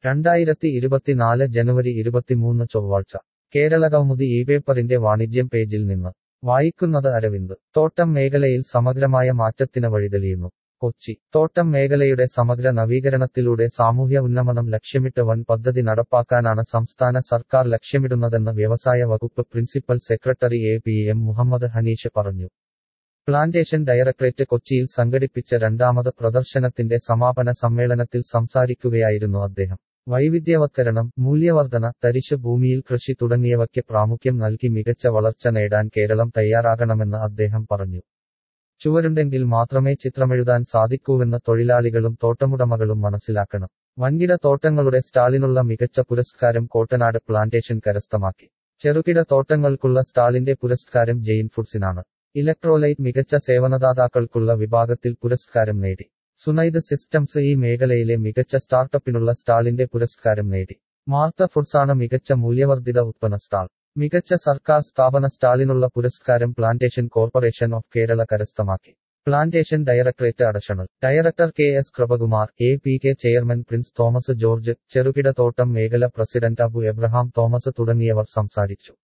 രണ്ടായിരത്തി ഇരുപത്തിനാല് ജനുവരി ഇരുപത്തിമൂന്ന് ചൊവ്വാഴ്ച കേരളകൗമുദി ഈ പേപ്പറിന്റെ വാണിജ്യം പേജിൽ നിന്ന് വായിക്കുന്നത് അരവിന്ദ് തോട്ടം മേഖലയിൽ സമഗ്രമായ മാറ്റത്തിന് വഴിതെളിയുന്നു കൊച്ചി തോട്ടം മേഖലയുടെ സമഗ്ര നവീകരണത്തിലൂടെ സാമൂഹ്യ ഉന്നമനം ലക്ഷ്യമിട്ട് വൻ പദ്ധതി നടപ്പാക്കാനാണ് സംസ്ഥാന സർക്കാർ ലക്ഷ്യമിടുന്നതെന്ന് വ്യവസായ വകുപ്പ് principal secretary A P M Muhammad Hanish പറഞ്ഞു പ്ലാന്റേഷൻ ഡയറക്ടറേറ്റ് കൊച്ചിയിൽ സംഘടിപ്പിച്ച രണ്ടാമത് പ്രദർശനത്തിന്റെ സമാപന സമ്മേളനത്തിൽ സംസാരിക്കുകയായിരുന്നു അദ്ദേഹം വൈവിധ്യവത്കരണം മൂല്യവർധന തരിശ് ഭൂമിയിൽ കൃഷി തുടങ്ങിയവയ്ക്ക് പ്രാമുഖ്യം നൽകി മികച്ച വളർച്ച നേടാൻ കേരളം തയ്യാറാകണമെന്ന് അദ്ദേഹം പറഞ്ഞു ചുവരുണ്ടെങ്കിൽ മാത്രമേ ചിത്രമെഴുതാൻ സാധിക്കൂവെന്ന് തൊഴിലാളികളും തോട്ടമുടമകളും മനസ്സിലാക്കണം വൻകിട തോട്ടങ്ങളുടെ സ്റ്റാളിനുള്ള മികച്ച പുരസ്കാരം കോട്ടനാട് പ്ലാന്റേഷൻ കരസ്ഥമാക്കി ചെറുകിട തോട്ടങ്ങൾക്കുള്ള സ്റ്റാളിന്റെ പുരസ്കാരം ജെയിൻ ഫുഡ്സിനാണ് ഇലക്ട്രോലൈറ്റ് മികച്ച സേവനദാതാക്കൾക്കുള്ള വിഭാഗത്തിൽ പുരസ്കാരം നേടി സുനൈദ് സിസ്റ്റംസ് ഈ മേഖലയിലെ മികച്ച സ്റ്റാർട്ടപ്പിനുള്ള സ്റ്റാളിന്റെ പുരസ്കാരം നേടി മാർത്ത ഫുഡ്സാണ് മികച്ച മൂല്യവർദ്ധിത ഉത്പന്ന സ്റ്റാൾ മികച്ച സർക്കാർ സ്ഥാപന സ്റ്റാളിനുള്ള പുരസ്കാരം പ്ലാന്റേഷൻ കോർപ്പറേഷൻ ഓഫ് കേരള കരസ്ഥമാക്കി plantation directorate additional director K S Kripakumar A P K chairman Prince Thomas George ചെറുകിട തോട്ടം മേഖല പ്രസിഡന്റ് അബു എബ്രഹാം തോമസ് തുടങ്ങിയവർ സംസാരിച്ചു